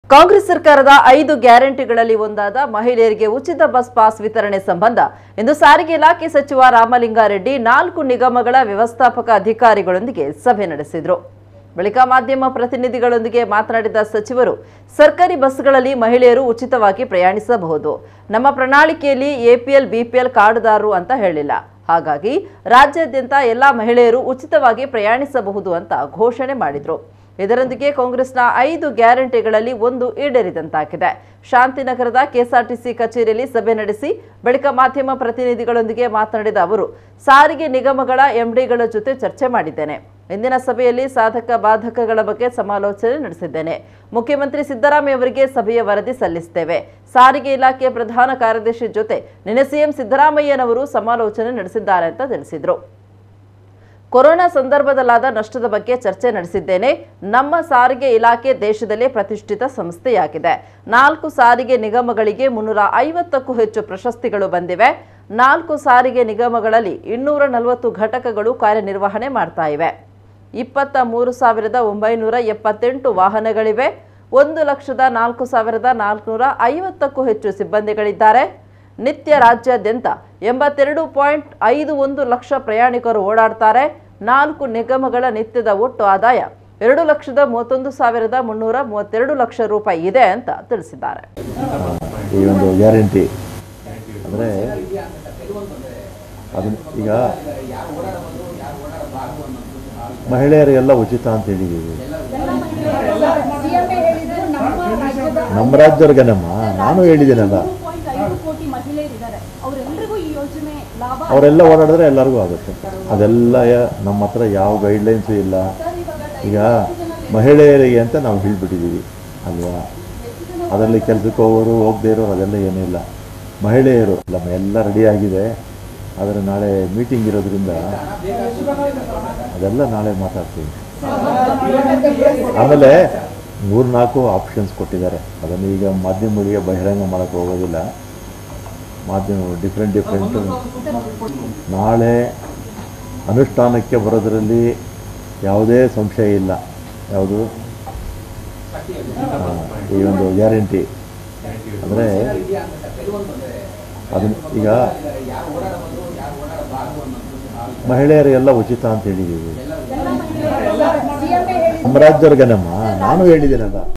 ಕಾಂಗ್ರೆಸ್ ಸರ್ಕಾರದ ಐದು ಗ್ಯಾರಂಟಿಗಳಲ್ಲಿ ಒಂದಾದ ಮಹಿಳೆಯರಿಗೆ ಉಚಿತ ಬಸ್ ಪಾಸ್ ವಿತರಣೆ ಸಂಬಂಧ ಇಂದು ಸಾರಿಗೆ ಇಲಾಖೆ ಸಚಿವ ರಾಮಲಿಂಗಾರೆಡ್ಡಿ ನಾಲ್ಕು ನಿಗಮಗಳ ವ್ಯವಸ್ಥಾಪಕ ಅಧಿಕಾರಿಗಳೊಂದಿಗೆ ಸಭೆ ನಡೆಸಿದರು ಬಳಿಕ ಮಾಧ್ಯಮ ಪ್ರತಿನಿಧಿಗಳೊಂದಿಗೆ ಮಾತನಾಡಿದ ಸಚಿವರು ಸರ್ಕಾರಿ ಬಸ್ಗಳಲ್ಲಿ ಮಹಿಳೆಯರು ಉಚಿತವಾಗಿ ಪ್ರಯಾಣಿಸಬಹುದು ನಮ್ಮ ಪ್ರಣಾಳಿಕೆಯಲ್ಲಿ ಎಪಿಎಲ್ ಬಿಪಿಎಲ್ ಕಾರ್ಡ್ದಾರರು ಅಂತ ಹೇಳಿಲ್ಲ ಹಾಗಾಗಿ ರಾಜ್ಯಾದ್ಯಂತ ಎಲ್ಲಾ ಮಹಿಳೆಯರು ಉಚಿತವಾಗಿ ಪ್ರಯಾಣಿಸಬಹುದು ಅಂತ ಘೋಷಣೆ ಮಾಡಿದ್ರು ಇದರೊಂದಿಗೆ ಕಾಂಗ್ರೆಸ್ನ ಐದು ಗ್ಯಾರಂಟಿಗಳಲ್ಲಿ ಒಂದು ಈಡೇರಿದಂತಾಗಿದೆ ಶಾಂತಿನಗರದ ಕೆಎಸ್ಆರ್ಟಿಸಿ ಕಚೇರಿಯಲ್ಲಿ ಸಭೆ ನಡೆಸಿ ಬಳಿಕ ಮಾಧ್ಯಮ ಪ್ರತಿನಿಧಿಗಳೊಂದಿಗೆ ಮಾತನಾಡಿದ ಅವರು ಸಾರಿಗೆ ನಿಗಮಗಳ ಎಂಡಿಗಳ ಜೊತೆ ಚರ್ಚೆ ಮಾಡಿದ್ದೇನೆ ಇಂದಿನ ಸಭೆಯಲ್ಲಿ ಸಾಧಕ ಬಾಧಕಗಳ ಬಗ್ಗೆ ಸಮಾಲೋಚನೆ ನಡೆಸಿದ್ದೇನೆ ಮುಖ್ಯಮಂತ್ರಿ ಸಿದ್ದರಾಮಯ್ಯ ಅವರಿಗೆ ಸಭೆಯ ವರದಿ ಸಲ್ಲಿಸುತ್ತೇವೆ ಸಾರಿಗೆ ಇಲಾಖೆ ಪ್ರಧಾನ ಕಾರ್ಯದರ್ಶಿ ಜೊತೆ ನಿನ್ನೆ ಸಿಎಂ ಸಿದ್ದರಾಮಯ್ಯನವರು ಸಮಾಲೋಚನೆ ನಡೆಸಿದ್ದಾರೆ ಅಂತ ತಿಳಿಸಿದರು ಕೊರೋನಾ ಸಂದರ್ಭದಲ್ಲಾದ ನಷ್ಟದ ಬಗ್ಗೆ ಚರ್ಚೆ ನಡೆಸಿದ್ದೇನೆ ನಮ್ಮ ಸಾರಿಗೆ ಇಲಾಖೆ ದೇಶದಲ್ಲೇ ಪ್ರತಿಷ್ಠಿತ ಸಂಸ್ಥೆಯಾಗಿದೆ ನಾಲ್ಕು ಸಾರಿಗೆ ನಿಗಮಗಳಿಗೆ ಮುನ್ನೂರ ಐವತ್ತಕ್ಕೂ ಹೆಚ್ಚು ಪ್ರಶಸ್ತಿಗಳು ಬಂದಿವೆ ನಾಲ್ಕು ಸಾರಿಗೆ ನಿಗಮಗಳಲ್ಲಿ ಇನ್ನೂರ ನಲವತ್ತು ಘಟಕಗಳು ಕಾರ್ಯನಿರ್ವಹಣೆ ಮಾಡ್ತಾ ಇವೆ ಇಪ್ಪತ್ತ ಮೂರು ಸಾವಿರದ ಒಂಬೈನೂರ ಎಪ್ಪತ್ತೆಂಟು ವಾಹನಗಳಿವೆ ಒಂದು ಲಕ್ಷದ ನಾಲ್ಕು ಸಾವಿರದ ನಾಲ್ಕುನೂರ ಐವತ್ತಕ್ಕೂ ಹೆಚ್ಚು ಸಿಬ್ಬಂದಿಗಳಿದ್ದಾರೆ ನಿತ್ಯ ರಾಜ್ಯಾದ್ಯಂತ ಎಂಬತ್ತೆರಡು ಪಾಯಿಂಟ್ ಐದು ಒಂದು ಲಕ್ಷ ಪ್ರಯಾಣಿಕರು ಓಡಾಡ್ತಾರೆ ನಾಲ್ಕು ನಿಗಮಗಳ ನಿತ್ಯದ ಒಟ್ಟು ಆದಾಯ ಎರಡು ಲಕ್ಷದ ಮೂವತ್ತೊಂದು ಸಾವಿರದ ಮುನ್ನೂರ ಮೂವತ್ತೆರಡು ಲಕ್ಷ ರೂಪಾಯಿ ಇದೆ ಅಂತ ತಿಳಿಸಿದ್ದಾರೆ ಈ ಒಂದು ಗ್ಯಾರಂಟಿ ಅಂದರೆ ಅದನ್ನ ಈಗ ಮಹಿಳೆಯರಿಗೆಲ್ಲ ಉಚಿತ ಅಂತ ಹೇಳಿದ್ದೀವಿ ನಮ್ಮ ರಾಜ್ಯವ್ರಿಗೇನಮ್ಮ ನಾನು ಹೇಳಿದ್ದೀನಲ್ಲ ಪಾಯಿಂಟ್ ಐದು ಕೋಟಿ ಮಹಿಳೆಯರಿದ್ದಾರೆ ಅವರೆಲ್ಲರಿಗೂ ಈ ಯೋಜನೆ ಲಾಭ ಅವರೆಲ್ಲ ಓಡಾಡಿದ್ರೆ ಎಲ್ಲರಿಗೂ ಆಗುತ್ತೆ ಅದೆಲ್ಲ ಯ- ನಮ್ಮ ಹತ್ರ ಯಾವ ಗೈಡ್ಲೈನ್ಸು ಇಲ್ಲ ಈಗ ಮಹಿಳೆಯರಿಗೆ ಅಂತ ನಾವು ಹೇಳ್ಬಿಟ್ಟಿದ್ದೀವಿ ಅಲ್ವಾ ಅದರಲ್ಲಿ ಕೆಲಸಕ್ಕೆ ಹೋಗೋರು ಹೋಗದೇ ಇರೋರು ಅದೆಲ್ಲ ಏನೂ ಇಲ್ಲ ಮಹಿಳೆಯರು ನಮ್ಮ ಎಲ್ಲ ರೆಡಿ ಆಗಿದೆ ಆದರೆ ನಾಳೆ ಮೀಟಿಂಗ್ ಇರೋದ್ರಿಂದ ಅದೆಲ್ಲ ನಾಳೆ ಮಾತಾಡ್ತೀವಿ ಆಮೇಲೆ ಮೂರ್ನಾಲ್ಕು ಆಪ್ಷನ್ಸ್ ಕೊಟ್ಟಿದ್ದಾರೆ ಅದನ್ನು ಈಗ ಮಾಧ್ಯಮಗಳಿಗೆ ಬಹಿರಂಗ ಮಾಡೋಕ್ಕೆ ಹೋಗೋದಿಲ್ಲ ಮಾಧ್ಯಮ ಡಿಫ್ರೆಂಟ್ ಡಿಫ್ರೆಂಟ್ ನಾಳೆ ಅನುಷ್ಠಾನಕ್ಕೆ ಬರೋದರಲ್ಲಿ ಯಾವುದೇ ಸಂಶಯ ಇಲ್ಲ ಯಾವುದು ಆ, ಈ ಒಂದು ಗ್ಯಾರಂಟಿ ಅಂದರೆ ಅದನ್ನ ಈಗ ಮಹಿಳೆಯರಿಗೆಲ್ಲ ಉಚಿತ ಅಂತ ಹೇಳಿದ್ದೀವಿ ನಮ್ಮ ರಾಜ್ಯವ್ರಿಗೇನಮ್ಮ ನಾನು ಹೇಳಿದ್ದೀನಲ್ಲ